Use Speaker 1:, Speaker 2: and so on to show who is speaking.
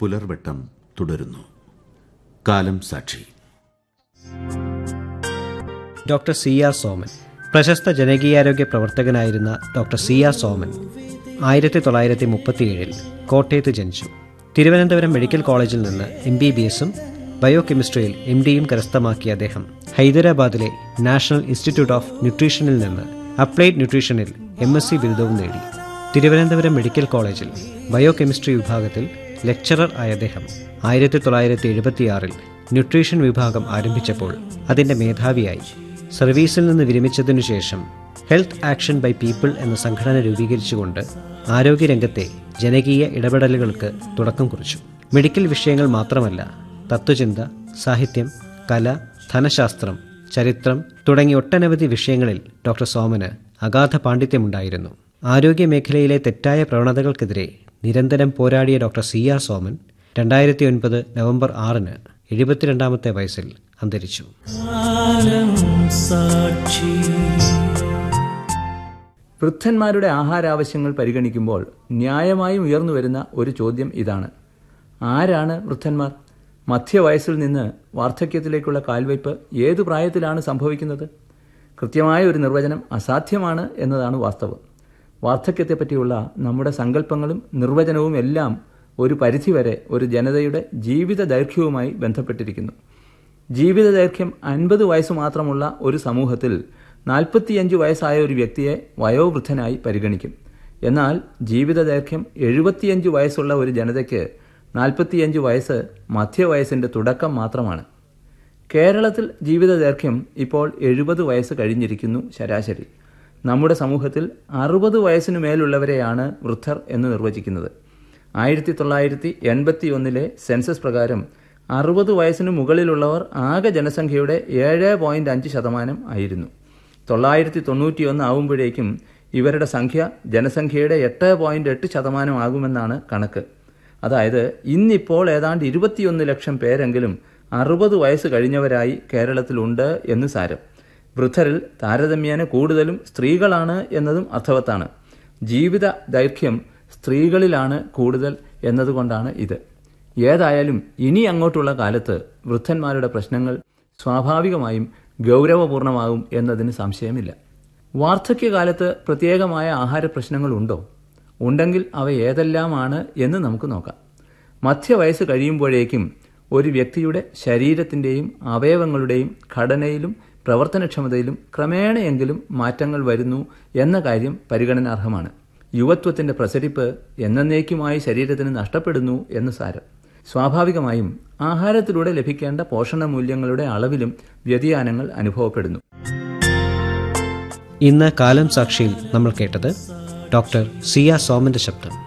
Speaker 1: പുലർവെട്ടം തുടരുന്നു കാലം സാക്ഷി
Speaker 2: ഡോക്ടർ സി ആർ സോമൻ പ്രശസ്ത ജനകീയാരോഗ്യ പ്രവർത്തകനായിരുന്ന ഡോക്ടർ സി ആർ സോമൻ ആയിരത്തി തൊള്ളായിരത്തി മുപ്പത്തിയേഴിൽ കോട്ടയത്ത് ജനിച്ചു തിരുവനന്തപുരം മെഡിക്കൽ കോളേജിൽ നിന്ന് എം ബി ബി എസും ബയോ കെമിസ്ട്രിയിൽ എം ഡിയും കരസ്ഥമാക്കിയ അദ്ദേഹം ഹൈദരാബാദിലെ നാഷണൽ ഇൻസ്റ്റിറ്റ്യൂട്ട് ഓഫ് ന്യൂട്രീഷനിൽ നിന്ന് അപ്ലൈഡ് ന്യൂട്രീഷനിൽ എം എസ് സി ബിരുദവും നേടി തിരുവനന്തപുരം മെഡിക്കൽ കോളേജിൽ ബയോ കെമിസ്ട്രി വിഭാഗത്തിൽ ലെക്ചറർ ആയ അദ്ദേഹം ആയിരത്തി തൊള്ളായിരത്തി എഴുപത്തിയാറിൽ ന്യൂട്രീഷൻ വിഭാഗം ആരംഭിച്ചപ്പോൾ അതിന്റെ മേധാവിയായി സർവീസിൽ നിന്ന് വിരമിച്ചതിനു ശേഷം ഹെൽത്ത് ആക്ഷൻ ബൈ പീപ്പിൾ എന്ന സംഘടന രൂപീകരിച്ചുകൊണ്ട് ആരോഗ്യരംഗത്തെ ജനകീയ ഇടപെടലുകൾക്ക് തുടക്കം കുറിച്ചു മെഡിക്കൽ വിഷയങ്ങൾ മാത്രമല്ല തത്വചിന്ത സാഹിത്യം കല ധനശാസ്ത്രം ചരിത്രം തുടങ്ങി ഒട്ടനവധി വിഷയങ്ങളിൽ ഡോക്ടർ സോമന് അഗാധ പാണ്ഡിത്യമുണ്ടായിരുന്നു ആരോഗ്യ മേഖലയിലെ തെറ്റായ പ്രവണതകൾക്കെതിരെ നിരന്തരം പോരാടിയ ഡോക്ടർ സി ആർ സോമൻ രണ്ടായിരത്തി ഒൻപത് നവംബർ ആറിന് എഴുപത്തിരണ്ടാമത്തെ വയസ്സിൽ അന്തരിച്ചു
Speaker 3: വൃദ്ധന്മാരുടെ ആഹാരാവശ്യങ്ങൾ പരിഗണിക്കുമ്പോൾ ന്യായമായും ഉയർന്നു വരുന്ന ഒരു ചോദ്യം ഇതാണ് ആരാണ് വൃദ്ധന്മാർ മധ്യവയസ്സിൽ നിന്ന് വാർദ്ധക്യത്തിലേക്കുള്ള കാൽവയ്പ് ഏതു പ്രായത്തിലാണ് സംഭവിക്കുന്നത് കൃത്യമായ ഒരു നിർവചനം അസാധ്യമാണ് എന്നതാണ് വാസ്തവം വാർദ്ധക്യത്തെപ്പറ്റിയുള്ള നമ്മുടെ സങ്കല്പങ്ങളും നിർവചനവും എല്ലാം ഒരു പരിധിവരെ ഒരു ജനതയുടെ ജീവിത ദൈർഘ്യവുമായി ബന്ധപ്പെട്ടിരിക്കുന്നു ജീവിത ദൈർഘ്യം അൻപത് വയസ്സ് മാത്രമുള്ള ഒരു സമൂഹത്തിൽ നാൽപ്പത്തിയഞ്ച് വയസ്സായ ഒരു വ്യക്തിയെ വയോവൃദ്ധനായി പരിഗണിക്കും എന്നാൽ ജീവിത ദൈർഘ്യം എഴുപത്തിയഞ്ച് വയസ്സുള്ള ഒരു ജനതയ്ക്ക് നാൽപ്പത്തിയഞ്ച് വയസ്സ് മധ്യവയസ്സിന്റെ തുടക്കം മാത്രമാണ് കേരളത്തിൽ ജീവിത ദൈർഘ്യം ഇപ്പോൾ എഴുപത് വയസ്സ് കഴിഞ്ഞിരിക്കുന്നു ശരാശരി നമ്മുടെ സമൂഹത്തിൽ അറുപത് വയസ്സിനു മേലുള്ളവരെയാണ് വൃദ്ധർ എന്ന് നിർവചിക്കുന്നത് ആയിരത്തി തൊള്ളായിരത്തി എൺപത്തി ഒന്നിലെ സെൻസസ് പ്രകാരം അറുപത് വയസ്സിന് മുകളിലുള്ളവർ ആകെ ജനസംഖ്യയുടെ ഏഴ് പോയിന്റ് അഞ്ച് ശതമാനം ആയിരുന്നു തൊള്ളായിരത്തി തൊണ്ണൂറ്റിയൊന്ന് ആവുമ്പോഴേക്കും ഇവരുടെ സംഖ്യ ജനസംഖ്യയുടെ എട്ട് പോയിന്റ് എട്ട് ശതമാനം ആകുമെന്നാണ് കണക്ക് അതായത് ഇന്നിപ്പോൾ ഏതാണ്ട് ഇരുപത്തിയൊന്ന് ലക്ഷം പേരെങ്കിലും അറുപത് വയസ്സ് കഴിഞ്ഞവരായി കേരളത്തിലുണ്ട് എന്ന് സാരം വൃദ്ധരിൽ താരതമ്യേന കൂടുതലും സ്ത്രീകളാണ് എന്നതും അർത്ഥവത്താണ് ജീവിത ദൈർഘ്യം സ്ത്രീകളിലാണ് കൂടുതൽ എന്നതുകൊണ്ടാണ് ഇത് ഏതായാലും ഇനി അങ്ങോട്ടുള്ള കാലത്ത് വൃദ്ധന്മാരുടെ പ്രശ്നങ്ങൾ സ്വാഭാവികമായും ഗൗരവപൂർണമാകും എന്നതിന് സംശയമില്ല വാർദ്ധക്യകാലത്ത് പ്രത്യേകമായ ആഹാര പ്രശ്നങ്ങളുണ്ടോ ഉണ്ടെങ്കിൽ അവ ഏതെല്ലാമാണ് എന്ന് നമുക്ക് നോക്കാം മധ്യവയസ്സ് കഴിയുമ്പോഴേക്കും ഒരു വ്യക്തിയുടെ ശരീരത്തിൻ്റെയും അവയവങ്ങളുടെയും ഘടനയിലും പ്രവർത്തനക്ഷമതയിലും ക്രമേണയെങ്കിലും മാറ്റങ്ങൾ വരുന്നു എന്ന കാര്യം പരിഗണനാർഹമാണ് യുവത്വത്തിന്റെ പ്രസരിപ്പ് എന്നേക്കുമായി ശരീരത്തിന് നഷ്ടപ്പെടുന്നു എന്ന് സാരം സ്വാഭാവികമായും ആഹാരത്തിലൂടെ ലഭിക്കേണ്ട പോഷണ മൂല്യങ്ങളുടെ അളവിലും വ്യതിയാനങ്ങൾ അനുഭവപ്പെടുന്നു
Speaker 2: ഇന്ന് കാലം സാക്ഷിയിൽ നമ്മൾ കേട്ടത് ഡോക്ടർ സിയ സോമന്റെ ശബ്ദം